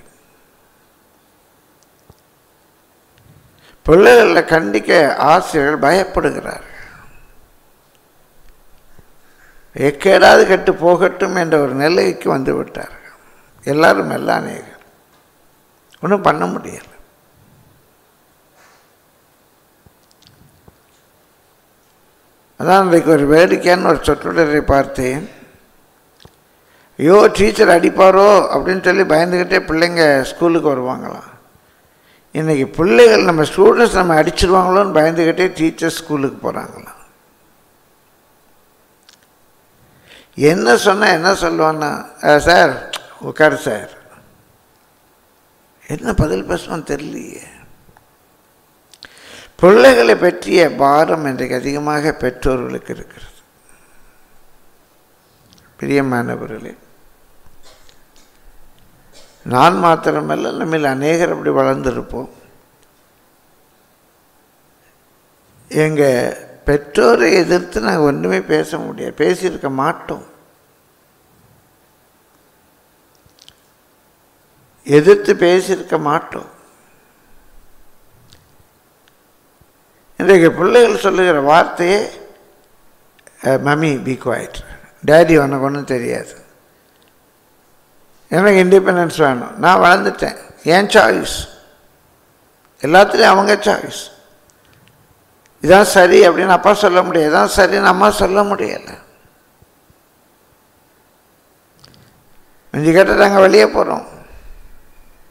பிள்ளைகளை கண்டிக்க ஆசிரியர்கள் பயப்படுகிறார்கள் எக்கேடாவது கெட்டு போகட்டும் என்ற ஒரு நிலைக்கு வந்து விட்டார்கள் எல்லாரும் எல்லாம் அநேகர் ஒன்றும் பண்ண முடியல அதான் இன்றைக்கு ஒரு வேடிக்கையான ஒரு சொற்றொடரை பார்த்தேன் ஐயோ டீச்சர் அடிப்பாரோ அப்படின்னு சொல்லி பயந்துக்கிட்டே பிள்ளைங்க ஸ்கூலுக்கு வருவாங்களாம் இன்றைக்கி பிள்ளைகள் நம்ம ஸ்டூடெண்ட்ஸ் நம்ம அடிச்சிருவாங்களோன்னு பயந்துக்கிட்டே டீச்சர் ஸ்கூலுக்கு போகிறாங்களாம் என்ன சொன்னால் என்ன சொல்லுவான்னா "அஹ், சார் உட்காரு சார் என்ன பதில் பேசணும்னு தெரியலையே பிள்ளைகளை பற்றிய பாரம் இன்றைக்கு அதிகமாக பெற்றோர்களுக்கு இருக்கிறது பிரியமானவர்களே நான் மாத்திரமல்ல நம்மில் அநேகர் அப்படி வளர்ந்திருப்போம் எங்கள் பெற்றோரை எதிர்த்து நாங்கள் ஒன்றுமே பேச முடியாது பேசியிருக்க மாட்டோம் எதிர்த்து பேசியிருக்க மாட்டோம் இன்றைக்கு பிள்ளைகள் சொல்லுகிற வார்த்தையே மம்மி பி குவாய்ட் டேடி உனக்கு ஒன்றும் தெரியாது எனக்கு இண்டிபெண்டன்ஸ் வேணும் நான் வளர்ந்துட்டேன் என் சாய்ஸ் எல்லாத்துலேயும் அவங்க சாய்ஸ் இதான் சரி அப்படின்னு அப்பா சொல்ல முடியாது இதான் சரின்னு அம்மா சொல்ல முடியலை மிஞ்சி கேட்ட நாங்கள் வெளியே போகிறோம்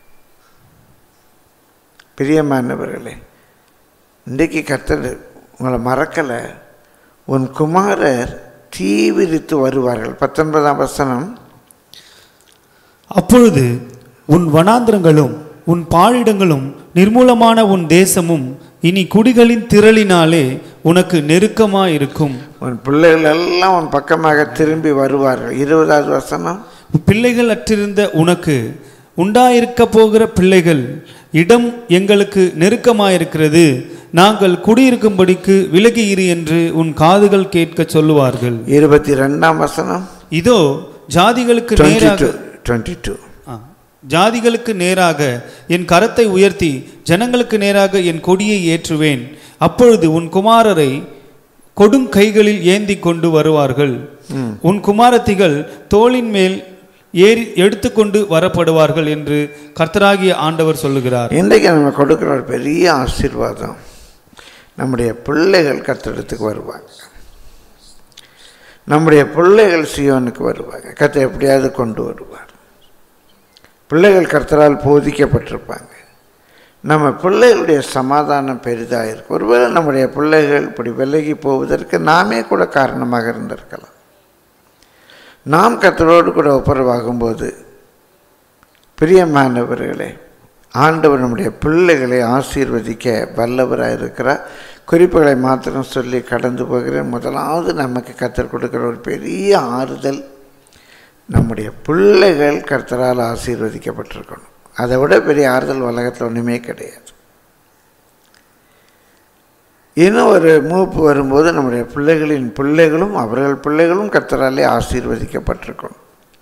பிரியமானவர்களே இன்றைக்கு கர்த்தர் உங்களை மறக்கலை உன் குமாரர் தீவிரித்து வருவார்கள் பத்தொன்பதாம் வசனம் அப்பொழுது உன் வனாந்திரங்களும் உன் பாழிடங்களும் நிர்மூலமான உன் தேசமும் இனி குடிகளின் திரளினாலே உனக்கு நெருக்கமாயிருக்கும் உன் பிள்ளைகள் எல்லாம் உன் பக்கமாக திரும்பி வருவார்கள் இருபதாவது வசனம் பிள்ளைகள் அற்றிருந்த உனக்கு உண்டாயிருக்க போகிற பிள்ளைகள் இடம் எங்களுக்கு நெருக்கமாயிருக்கிறது நாங்கள் குடியிருக்கும்படிக்கு விலகி இரு என்று உன் காதுகள் கேட்கச் சொல்லுவார்கள் இருபத்தி ரெண்டாம் வசனம் இதோ ஜாதிகளுக்கு டுவெண்ட்டி நேராக டூ டுவெண்ட்டி டூ ஆ. ஜாதிகளுக்கு நேராக என் கரத்தை உயர்த்தி ஜனங்களுக்கு நேராக என் கொடியை ஏற்றுவேன் அப்பொழுது உன் குமாரரை கொடுங்கைகளில் ஏந்தி கொண்டு வருவார்கள் உன் குமாரத்திகள் தோளின் மேல் ஏறி எடுத்துக்கொண்டு வரப்படுவார்கள் என்று கர்த்தராகிய ஆண்டவர் சொல்லுகிறார் இன்றைக்கு நம்ம கொடுக்குற ஒரு பெரிய ஆசீர்வாதம் நம்முடைய பிள்ளைகள் கத்தடத்துக்கு வருவாங்க நம்முடைய பிள்ளைகள் சியோனுக்கு வருவாங்க கத்தை எப்படியாவது கொண்டு வருவார் பிள்ளைகள் கர்த்தரால் போதிக்கப்பட்டிருப்பாங்க நம்ம பிள்ளைகளுடைய சமாதானம் பெரிதாக இருக்கும் ஒருவேளை நம்முடைய பிள்ளைகள் இப்படி விலகி போவதற்கு நாமே கூட காரணமாக இருந்திருக்கலாம் நாம் கர்த்தரோடு கூட ஒப்புரவாகும்போது பிரியமானவர்களே ஆண்டவர் நம்முடைய பிள்ளைகளை ஆசீர்வதிக்க வல்லவராக இருக்கிறார் குறிப்புகளை மாத்திரம் சொல்லி கடந்து போகிறேன் முதலாவது நமக்கு கத்தர் கொடுக்குற ஒரு பெரிய ஆறுதல் நம்முடைய பிள்ளைகள் கர்த்தரால் ஆசீர்வதிக்கப்பட்டிருக்கணும் அதை விட பெரிய ஆறுதல் உலகத்தில் ஒன்றுமே கிடையாது இன்னும் ஒரு மூப்பு வரும்போது நம்முடைய பிள்ளைகளின் பிள்ளைகளும் அவர்கள் பிள்ளைகளும் கர்த்தராலே ஆசீர்வதிக்கப்பட்டிருக்கணும்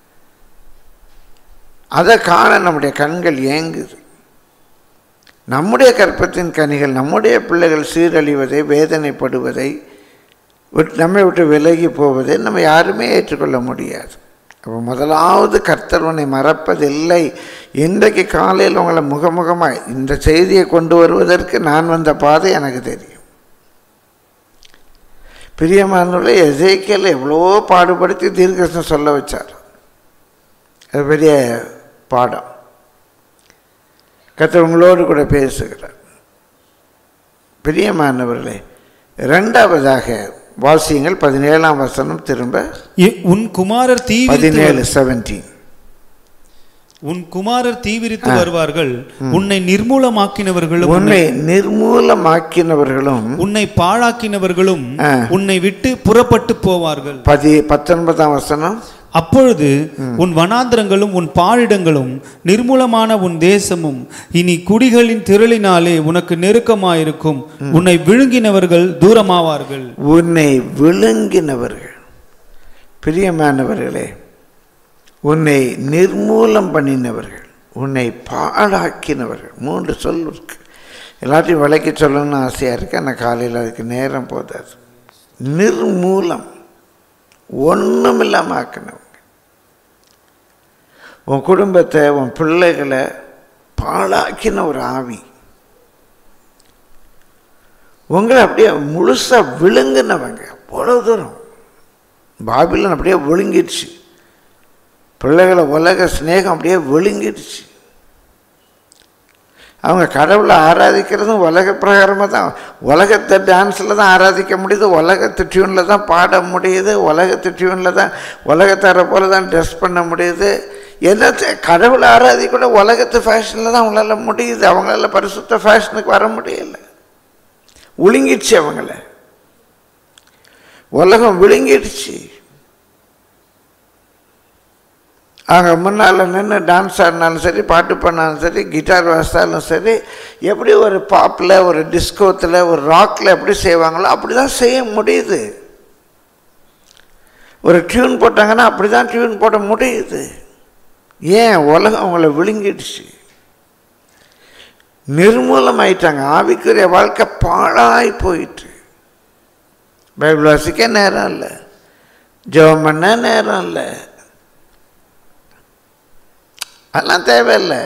அதை காண நம்முடைய கண்கள் ஏங்குது நம்முடைய கற்பத்தின் கனிகள் நம்முடைய பிள்ளைகள் சீரழிவதை வேதனைப்படுவதை விட்டு நம்மை விட்டு விலகி போவதை நம்ம யாருமே ஏற்றுக்கொள்ள முடியாது அப்போ முதலாவது கர்த்தர் உன்னை மறப்பதில்லை இன்றைக்கு காலையில் உங்களை முகமுகமாக இந்த செய்தியை கொண்டு வருவதற்கு நான் வந்த பாதை எனக்கு தெரியும் பிரியமானவர்களே எசேக்கியல் எவ்வளோ பாடுபடுத்தி தீர்க்கதரிசனம் சொல்ல வச்சார் அது பெரிய பாடம் கர்த்தர் உங்களோடு கூட பேசுகிறார் பிரியமானவர்களே இரண்டாவதாக வாசியங்கள் பதினேழாம் வசனம் திரும்ப இ- உன் குமாரர் தீவிரித்து பதினேழு செவன்டீன் உன் குமாரர் தீவிரித்து வருவார்கள் உன்னை நிர்மூலமாக்கினவர்களும் உன்னை நிர்மூலமாக்கினவர்களும் உன்னை பாழாக்கினவர்களும் ஆ. உன்னை விட்டு புறப்பட்டு போவார்கள் பதி பத்தொன்பதாம் வசனம் அப்பொழுது உன் வனாந்திரங்களும் உன் பாழிடங்களும் நிர்மூலமான உன் தேசமும் இனி குடிகளின் திரளினாலே உனக்கு நெருக்கமாயிருக்கும் உன்னை விழுங்கினவர்கள் தூரமாவார்கள் உன்னை விழுங்கினவர்கள் பிரியமானவர்களே உன்னை நிர்மூலம் பண்ணினவர்கள் உன்னை பாழாக்கினவர்கள் மூன்று சொல் இருக்கு எல்லாத்தையும் விலைக்கு சொல்லணும்னு ஆசையாக இருக்கு ஆனால் காலையில் அதுக்கு நேரம் போதாது நிர்மூலம் ஒன்றும் இல்லாமல் ஆக்கினவங்க உன் குடும்பத்தை உன் பிள்ளைகளை பாழாக்கின ஒரு ஆவி உங்களை அப்படியே முழுசாக விழுங்கினவங்க அவ்வளோ தூரம் பாபிலன் அப்படியே விழுங்கிடுச்சு பிள்ளைகளை உலக சிநேகம் அப்படியே விழுங்கிடுச்சு அவங்க கடவுளை ஆராதிக்கிறதும் உலக பிரகாரமாக தான் உலகத்தை டான்ஸில் தான் ஆராதிக்க முடியுது உலகத்து டியூனில் தான் பாட முடியுது உலகத்து டியூனில் தான் உலகத்தார போல தான் ட்ரெஸ் பண்ண முடியுது எல்லாத்த கடவுளை ஆராதிக்க கூட உலகத்து ஃபேஷனில் தான் அவங்களால முடியுது அவங்களால பரிசுத்த ஃபேஷனுக்கு வர முடியல விழுங்கிடுச்சு அவங்கள உலகம் விழுங்கிடுச்சு அவங்க முன்னால் நின்று டான்ஸ் ஆடினாலும் சரி பாட்டு பண்ணாலும் சரி கிட்டார் வாசித்தாலும் சரி எப்படி ஒரு பாப்பில் ஒரு டிஸ்கோத்தில் ஒரு ராக்கில் எப்படி செய்வாங்களோ அப்படி தான் செய்ய முடியுது ஒரு டியூன் போட்டாங்கன்னா அப்படி தான் டியூன் போட முடியுது ஏன் உலகம் அவங்கள விழுங்கிடுச்சு நிர்மூலமாயிட்டாங்க ஆவிக்குரிய வாழ்க்கை பாழாய் போயிட்டு பைபிள் வாசிக்க நேரம் இல்லை ஜெபம் பண்ண நேரம் இல்லை அதெல்லாம் தேவையில்லை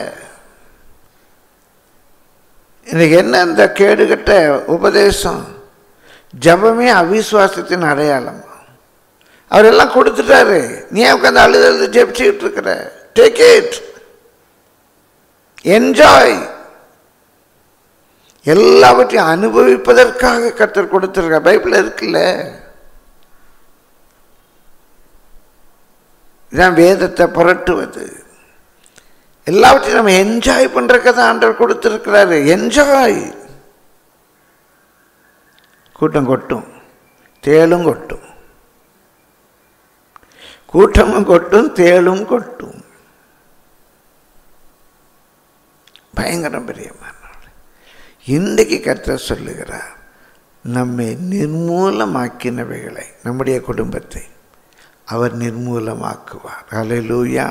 இன்னைக்கு என்ன இந்த கேடுகட்ட உபதேசம் ஜபமே அவிசுவாசத்தின் அடையாளம் அவரெல்லாம் கொடுத்துட்டாரு நீ ஏன் உட்காந்து அழுது அழுது ஜெபிச்சுக்கிட்டு இருக்கிற டேக் இட் என்ஜாய் எல்லாவற்றையும் அனுபவிப்பதற்காக கத்தர் கொடுத்துருக்க பைபிள் இருக்குல்ல இதான் வேதத்தை புரட்டுவது எல்லாவற்றையும் நம்ம என்ஜாய் பண்ணுறக்க தான் ஆண்டவர் கொடுத்துருக்கிறாரு என்ஜாய் கூட்டம் கொட்டும் தேளும் கொட்டும் கூட்டமும் கொட்டும் தேளும் கொட்டும் பயங்கரம் பிரியமானவர் இன்றைக்கு கர்த்தர் சொல்லுகிறார் நம்மை நிர்மூலமாக்கினவைகளை நம்முடைய குடும்பத்தை அவர் நிர்மூலமாக்குவார் ஹalleluya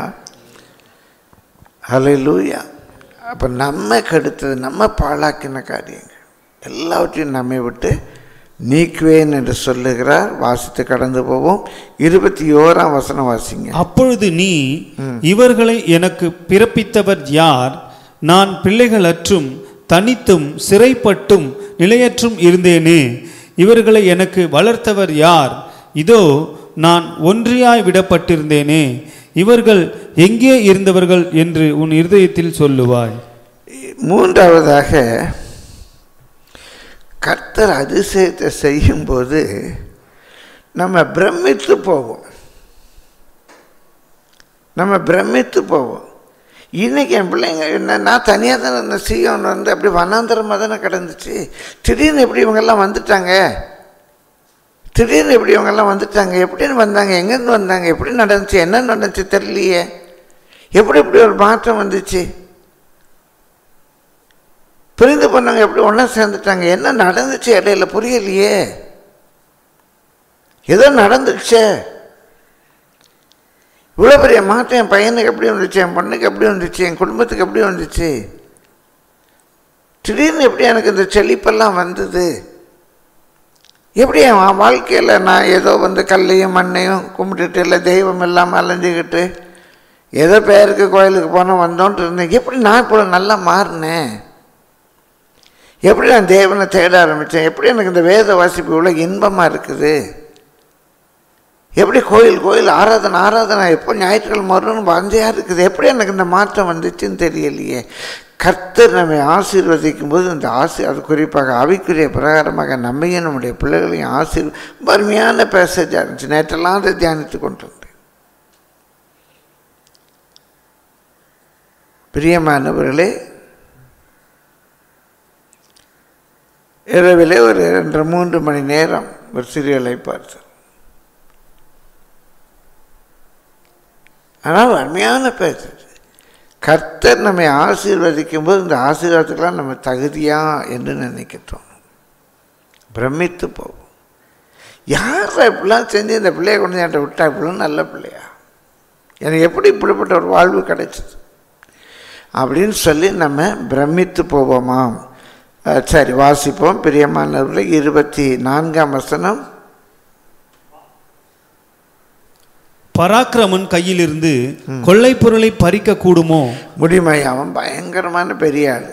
ஹalleluya அப்போ நம்ம கெடுத்தது நம்ம பாழாக்கின காரியங்கள் எல்லாவற்றையும் நம்மை விட்டு நீக்குவேன் என்று சொல்லுகிறார் வாசித்து கடந்து போவோம் இருபத்தி ஓராம் வசனம் வாசிங்க அப்பொழுது நீ இவர்களை எனக்கு பிறப்பித்தவர் யார் நான் பிள்ளைகளற்றும் தனித்தும் சிறைப்பட்டும் நிலையற்றும் இருந்தேனே இவர்களை எனக்கு வளர்த்தவர் யார் இதோ நான் ஒன்றியாய் விடப்பட்டிருந்தேனே இவர்கள் எங்கே இருந்தவர்கள் என்று உன் இருதயத்தில் சொல்லுவாய் மூன்றாவதாக கர்த்தர் அதிசயத்தை செய்யும்போது நம்ம பிரமித்து போவோம் நம்ம பிரமித்து போவோம் இன்னைக்கு என் பிள்ளைங்க என்ன நான் தனியாக தானே இந்த சீவன் வந்து அப்படி வனாந்தரமாக தானே கிடந்துச்சு திடீர்னு எப்படி இவங்கெல்லாம் வந்துட்டாங்க திடீர்னு எப்படி இவங்கெல்லாம் வந்துட்டாங்க எப்படின்னு வந்தாங்க எங்கேருந்து வந்தாங்க எப்படி நடந்துச்சு என்ன நடந்துச்சு தெரியலையே எப்படி இப்படி ஒரு மாற்றம் வந்துச்சு பிரிந்து பண்ணவங்க எப்படி ஒன்றா சேர்ந்துட்டாங்க என்ன நடந்துச்சு இடையில புரியலையே ஏதோ நடந்துச்சே இவ்வளோ பெரிய மாற்றம் என் பையனுக்கு எப்படி வந்துச்சு என் பொண்ணுக்கு எப்படி வந்துச்சு என் குடும்பத்துக்கு எப்படி வந்துச்சு திடீர்னு எப்படி எனக்கு இந்த செழிப்பெல்லாம் வந்தது எப்படி என் வா- வாழ்க்கையில் நான் ஏதோ வந்து கல்லையும் மண்ணையும் கும்பிட்டுட்டு இல்லை தெய்வம் இல்லாமல் அலைஞ்சிக்கிட்டு ஏதோ பேருக்கு கோயிலுக்கு போனோம் வந்தோன்ட்டு இருந்தேன் எப்படி நான் இப்போ நல்லா மாறினேன் எப்படி நான் தேவனை தேட ஆரம்பித்தேன் எப்படி எனக்கு இந்த வேத வாசிப்பு இவ்வளோ இன்பமாக இருக்குது எப்படி கோயில் கோயில் ஆராதனை ஆராதனை எப்போ ஞாயிற்றுக்கிழமை வரணும்னு வந்தையாக இருக்குது எப்படி எனக்கு இந்த மாற்றம் வந்துச்சுன்னு தெரியலையே கர்த்தர் நம்மை ஆசீர்வதிக்கும் போது இந்த ஆசி அது குறிப்பாக ஆவிக்குரிய பிரகாரமாக நம்மையும் நம்முடைய பிள்ளைகளையும் ஆசீர் வறுமையான பேசேஜாக இருந்துச்சு நேற்றெல்லாம் அதை தியானித்து கொண்டு வந்தேன் பிரியமானவர்களே இரவிலே ஒரு ரெண்டு மூன்று மணி நேரம் ஒரு சீரியலை பார்த்தேன் ஆனால் அருமையான பேச்சு கர்த்தர் நம்மை ஆசீர்வதிக்கும் போது இந்த ஆசீர்வாதத்துக்கெல்லாம் நம்ம தகுதியா என்று நினைக்கிறோம் பிரமித்து போவோம் யார் இப்படிலாம் செஞ்சு இந்த பிள்ளைய கொண்டு என்கிட்ட விட்டா இப்படிலாம் நல்ல பிள்ளையா எனக்கு எப்படி இப்படிப்பட்ட ஒரு வாழ்வு கிடைச்சது அப்படின்னு சொல்லி நம்ம பிரமித்து போவோமாம் அஹ் சரி வாசிப்போம் பிரியமானவர்களே இருபத்தி நான்காம் வசனம் பராக்கிரமன் கையிலிருந்து கொள்ளைப் பொருளை பறிக்க கூடுமோ முடிமை அவன் பயங்கரமான பெரிய ஆள்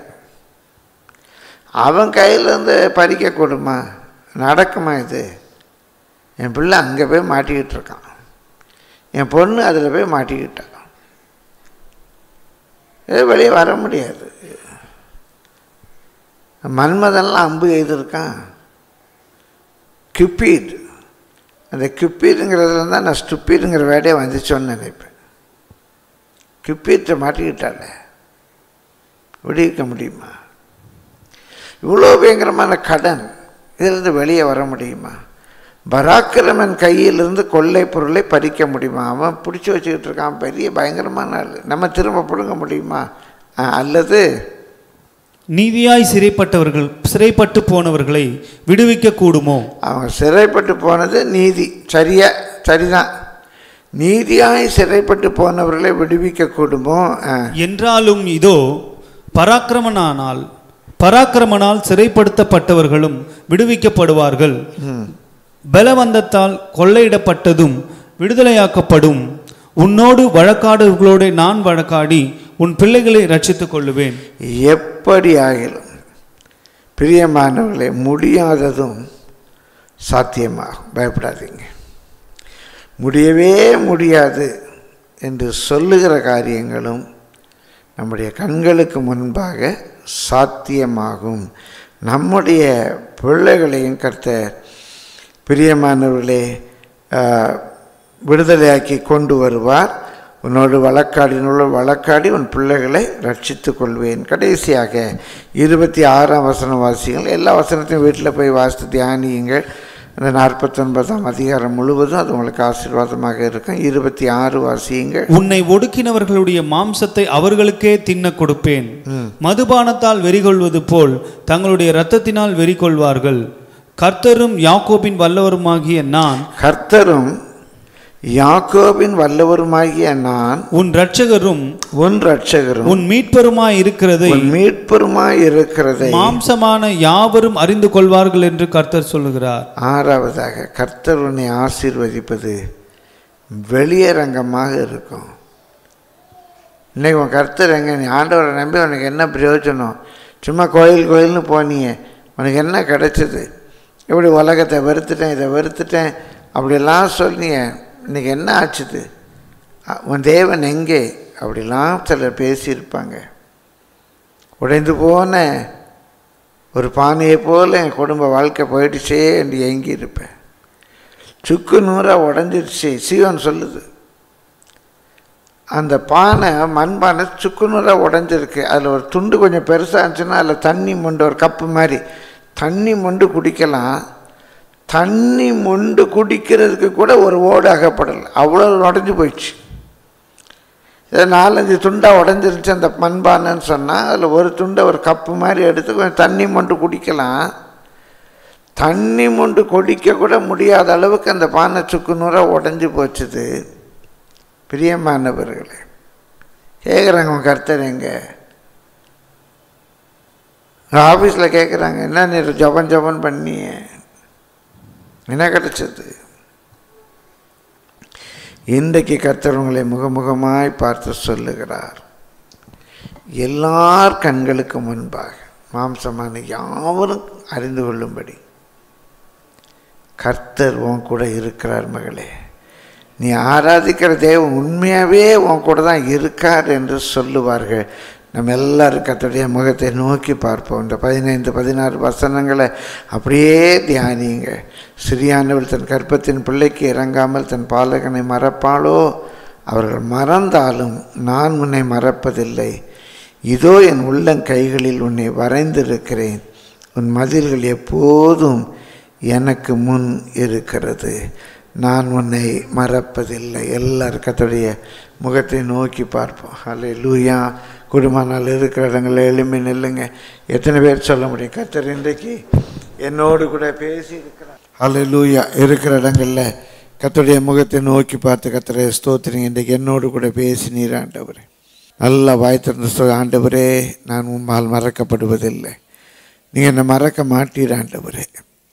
அவன் கையிலேருந்து பறிக்கக்கூடுமா நடக்குமா இது என் பிள்ளை அங்கே போய் மாட்டிக்கிட்டு இருக்கான் என் பொண்ணு அதில் போய் மாட்டிக்கிட்டான் இது வெளியே வர முடியாது மன்மதன்லாம் அம்பு எய்திருக்கான் கிப்பீட் அந்த கிப்பீடுங்கிறதுல தான் நான் ஸ்டுப்பீடுங்கிற வேடையே வந்துச்சோன்னு நினைப்பேன் கிப்பீட்டை மாட்டிக்கிட்டால விடுவிக்க முடியுமா இவ்வளோ பயங்கரமான கடன் இதிலிருந்து வெளியே வர முடியுமா பராக்கிரமன் கையிலிருந்து கொள்ளை பொருளை பறிக்க முடியுமா அவன் பிடிச்சி வச்சுக்கிட்டு இருக்கான் பெரிய பயங்கரமான ஆள் நம்ம திரும்ப பிடுங்க முடியுமா ஆ, அல்லது நீதியாய் சிறைப்பட்டவர்கள் சிறைப்பட்டு போனவர்களை விடுவிக்க கூடுமோ அவன் சிறைப்பட்டு போனது நீதி சரியா சரிதான் நீதியாய் சிறைப்பட்டு போனவர்களை விடுவிக்க கூடுமோ ஆ. என்றாலும் இதோ பராக்கிரமனானால் பராக்கிரமனால் சிறைப்படுத்தப்பட்டவர்களும் விடுவிக்கப்படுவார்கள் பலவந்தத்தால் கொள்ளையிடப்பட்டதும் விடுதலையாக்கப்படும் உன்னோடு வழக்காடுகளோடு நான் வழக்காடி உன் பிள்ளைகளை ரட்சித்துக் கொள்ளுவேன் எப்படி ஆகிலும் பிரியமானவர்களே முடியாததும் சாத்தியமாகும் பயப்படாதீங்க முடியவே முடியாது என்று சொல்லுகிற காரியங்களும் நம்முடைய கண்களுக்கு முன்பாக சாத்தியமாகும் நம்முடைய பிள்ளைகளையும் கர்த்தர் பிரியமானவர்களே ஆஹ், விடுதலையாக்கி கொண்டு வருவார் உன்னோடு வழக்காடினுள்ள வழக்காடி உன் பிள்ளைகளை ரட்சித்துக் கொள்வேன் கடைசியாக இருபத்தி ஆறாம் வசனம் வாசியுங்கள் எல்லா வசனத்தையும் வீட்டில் போய் வாசித்து தியானியுங்கள் அந்த நாற்பத்தொன்பதாம் அதிகாரம் முழுவதும் அது உங்களுக்கு ஆசீர்வாதமாக இருக்கும் இருபத்தி ஆறு வாசியுங்கள் உன்னை ஒடுக்கினவர்களுடைய மாம்சத்தை அவர்களுக்கே தின்ன கொடுப்பேன் மதுபானத்தால் வெறிகொள்வது போல் தங்களுடைய இரத்தத்தினால் வெறிகொள்வார்கள் கர்த்தரும் யாக்கோபின் வல்லவருமாகிய நான் கர்த்தரும் யாக்கோபின் வல்லவருமாகிய நான் உன் இரட்சகரும் உன் ரட்சகரும் உன் மீட்பருமாய் இருக்கிறதை உன் மீட்பருமாய் இருக்கிறதை மாம்சமான யாவரும் அறிந்து கொள்வார்கள் என்று கர்த்தர் சொல்லுகிறார் ஆறாவதாக கர்த்தர் உன்னை ஆசீர்வதிப்பது வெளியரங்கமாக இருக்கும் இன்னைக்கு உன் கர்த்தர் எங்க நீ ஆண்டவரை நம்பி உனக்கு என்ன பிரயோஜனம் சும்மா கோயில் கோயில்னு போனியே உனக்கு என்ன கிடைச்சது இப்படி உலகத்தை வெறுத்துட்டேன் இதை வெறுத்துட்டேன் அப்படிலாம் சொன்னிய இன்னைக்கு என்ன ஆச்சுது அ- உன் தேவன் எங்கே அப்படிலாம் சிலர் பேசியிருப்பாங்க உடைந்து போன ஒரு பானையை போல் என் குடும்ப வாழ்க்கை போயிடுச்சே என்று ஏங்கி இருப்பேன் சுக்கு நூறாக உடஞ்சிருச்சு சீவன் சொல்லுது அந்த பானை மண்பானை சுக்கு நூறாக உடஞ்சிருக்கு அதில் ஒரு துண்டு கொஞ்சம் பெருசாக இருந்துச்சுன்னா அதில் தண்ணி மொண்டு ஒரு கப்பு மாதிரி தண்ணி மொண்டு குடிக்கலாம் தண்ணி மொண்டு குடிக்கிறதுக்கு கூட ஒரு ஓடு அகப்படலை அவ்வளோ உடஞ்சி போயிடுச்சு இதை நாலஞ்சு துண்டாக உடஞ்சிருச்சு அந்த மண்பானைன்னு சொன்னால் அதில் ஒரு துண்டை ஒரு கப்பு மாதிரி எடுத்து கொஞ்சம் தண்ணி மொண்டு குடிக்கலாம் தண்ணி மொண்டு குடிக்க கூட முடியாத அளவுக்கு அந்த பானை சுக்கு நூறாக உடஞ்சி போச்சுது பிரியமானவர்களே கேட்குறாங்க உன் கர்த்தர் எங்க ஆஃபீஸில் கேட்குறாங்க என்ன நீ ஜபம் ஜபம் பண்ணிய என்ன கிடைச்சது இன்றைக்கு கர்த்தர் உங்களை முகமுகமாய் பார்த்து சொல்லுகிறார் எல்லார் கண்களுக்கு முன்பாக மாம்சமான யாவரும் அறிந்து கொள்ளும்படி கர்த்தர் உன் கூட இருக்கிறார் மகளே நீ ஆராதிக்கிற தேவன் உண்மையாகவே உன் கூட தான் இருக்கார் என்று சொல்லுவார்கள் நம்ம எல்லாரும் கர்த்தருடைய முகத்தை நோக்கி பார்ப்போம் இந்த பதினைந்து பதினாறு வசனங்களை அப்படியே தியானிங்க சிறியானவள் தன் கற்பத்தின் பிள்ளைக்கு இறங்காமல் தன் பாலகனை மறப்பாளோ அவர்கள் மறந்தாலும் நான் உன்னை மறப்பதில்லை இதோ என் உள்ளங்கைகளில் உன்னை வரைந்திருக்கிறேன் உன் மதில்கள் எப்போதும் எனக்கு முன் இருக்கிறது நான் உன்னை மறப்பதில்லை எல்லாரும் கர்த்தருடைய முகத்தை நோக்கி பார்ப்போம் அல்ல லூயா குடும்பனால் இருக்கிற இடங்களில் எளிமை நில்லுங்க எத்தனை பேர் சொல்ல முடியும் கர்த்தர் இன்றைக்கு என்னோடு கூட பேசி இருக்கிறார் அல்ல லூயா இருக்கிற இடங்களில் கர்த்தருடைய முகத்தை நோக்கி பார்த்து கர்த்தரை ஸ்தோத்திரிங்க இன்றைக்கு என்னோடு கூட பேசினீர் ஆண்டவரே நல்லா வாய் திறந்து சொல் ஆண்டவரே நான் உம்மால் மறக்கப்படுவதில்லை நீங்கள் என்னை மறக்க மாட்டீர் ஆண்டவரே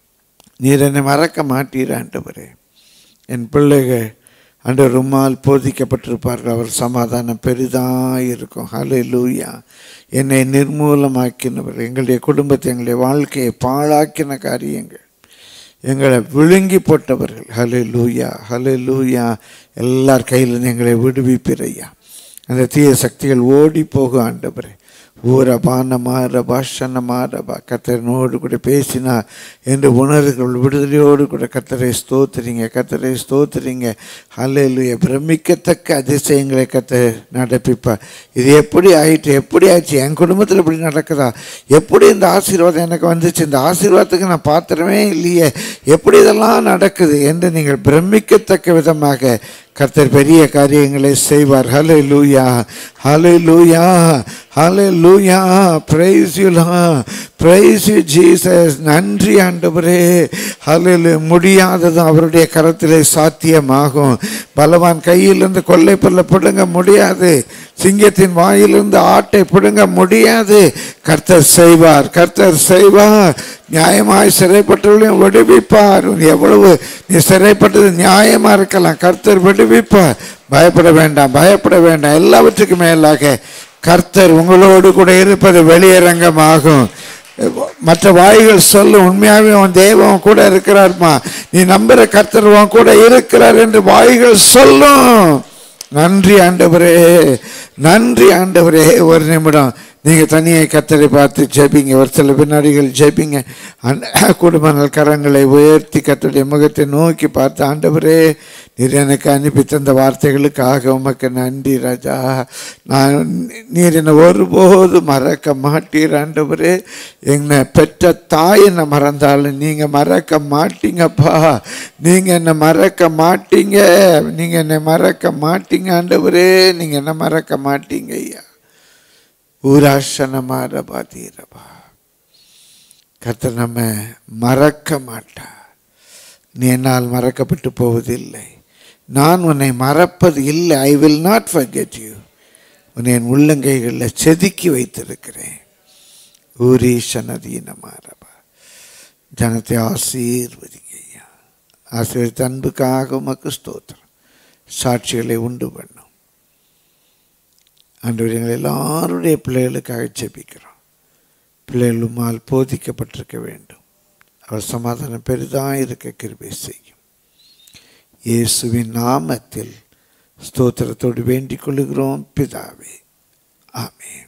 நீர் என்னை மறக்க மாட்டீர் ஆண்டவரே என் பிள்ளைகள் ஆண்டவர் உம்மால் போதிக்கப்பட்டிருப்பார்கள் அவர் சமாதானம் பெரிதாக இருக்கும் ஹலே லூயா என்னை நிர்மூலமாக்கினவர் எங்களுடைய குடும்பத்தை எங்களுடைய வாழ்க்கையை பாழாக்கின காரியங்கள் எங்களை விழுங்கி போட்டவர்கள் ஹலே லூயா ஹலே லூயா எல்லார் கையிலும் எங்களை விடுவிப்பிறையா அந்த தீய சக்திகள் ஓடி போகும் ஆண்டவரே ஊரபானமா ரபா ஷனமா ரபா கத்தரனோடு கூட பேசினா என்று உணர்வுகள் விடுதலையோடு கூட கத்தரை ஸ்தோத்துறீங்க கத்தரை ஸ்தோத்துறீங்க ஹல்லேலூயா பிரமிக்கத்தக்க அதிசயங்களை கத்த நடப்பிப்பா இது எப்படி ஆயிட்டு எப்படி ஆச்சு என் குடும்பத்தில் இப்படி நடக்குதா எப்படி இந்த ஆசீர்வாதம் எனக்கு வந்துச்சு இந்த ஆசீர்வாதத்துக்கு நான் பாத்திரமே இல்லையே எப்படி இதெல்லாம் நடக்குது என்று நீங்கள் பிரமிக்கத்தக்க விதமாக கர்த்தர் பெரிய காரியங்களை செய்வார் ஹலே hallelujah hallelujah hallelujah praise யூலா பிரைஸ் யூ ஜீசஸ் நன்றி ஆண்டவரே ஹலே முடியாததும் அவருடைய கரத்திலே சாத்தியமாகும் பலவான் கையிலிருந்து கொள்ளை பொருளை பிடுங்க முடியாது சிங்கத்தின் வாயிலிருந்து ஆட்டை பிடுங்க முடியாது கர்த்தர் செய்வார் கர்த்தர் செய்வார் நியாயமாய் சிறைப்பட்டவர்களையும் விடுவிப்பார் உன் எவ்வளவு நீ சிறைப்பட்டது நியாயமா இருக்கலாம் கர்த்தர் விடுவிப்பார் பயப்பட வேண்டாம் பயப்பட வேண்டாம் எல்லாவற்றுக்கும் மேலாக கர்த்தர் உங்களோடு கூட இருப்பது வெளியரங்கமாகும் மற்ற வாய்கள் சொல்லும் உண்மையாகவே உன் தெய்வம் கூட இருக்கிறார்மா நீ நம்புற கர்த்தர் உன் கூட இருக்கிறார் என்று வாய்கள் சொல்லும் நன்றி ஆண்டவரே நன்றி ஆண்டவரே ஒரு நிமிடம் நீங்கள் தனியாக கத்தரை பார்த்து ஜெபிங்க ஒரு சில பின்னாடிகள் ஜெபிங்க அந்த குடும்பங்கள் கரங்களை உயர்த்தி கத்தருடைய முகத்தை நோக்கி பார்த்து ஆண்டவரே நீர் எனக்கு அனுப்பி தந்த வார்த்தைகளுக்காக உமக்கு நன்றி ராஜா நான் நீர் என்னை ஒருபோது மறக்க மாட்டீர் ஆண்டவரே என்னை பெற்ற தாய் என்னை மறந்தாலும் நீங்கள் மறக்க மாட்டீங்கப்பா நீங்கள் என்னை மறக்க மாட்டீங்க நீங்கள் என்னை மறக்க மாட்டீங்க ஆண்டவரே நீங்கள் என்ன மறக்க மாட்டீங்க ஐயா ஊராசனமாக பாத்தீரப்பா கர்த்தர் நம்ம மறக்க மாட்டார் நீ என்னால் மறக்கப்பட்டு போவதில்லை நான் உன்னை மறப்பது இல்லை I will not forget you உன்னை என் உள்ளங்கைகளில் செதுக்கி வைத்திருக்கிறேன் ஊரீஷனதீனமாரபா ஜனத்தை ஆசீர்வதிங்க ஐயா ஆசீர்வதித்த அன்புக்காக உமக்கு ஸ்தோத்திரம் சாட்சிகளை உண்டு பண்ணும் ஆண்டவர் எங்கள் எல்லாருடைய பிள்ளைகளுக்காக ஜெபிக்கிறோம் பிள்ளைகள் உம்மால் போதிக்கப்பட்டிருக்க வேண்டும் அவர் சமாதானம் பெரிதாக இருக்க கிருபை செய்யும் இயேசுவின் நாமத்தில் ஸ்தோத்திரத்தோடு வேண்டிக் கொள்கிறோம் பிதாவே ஆமென்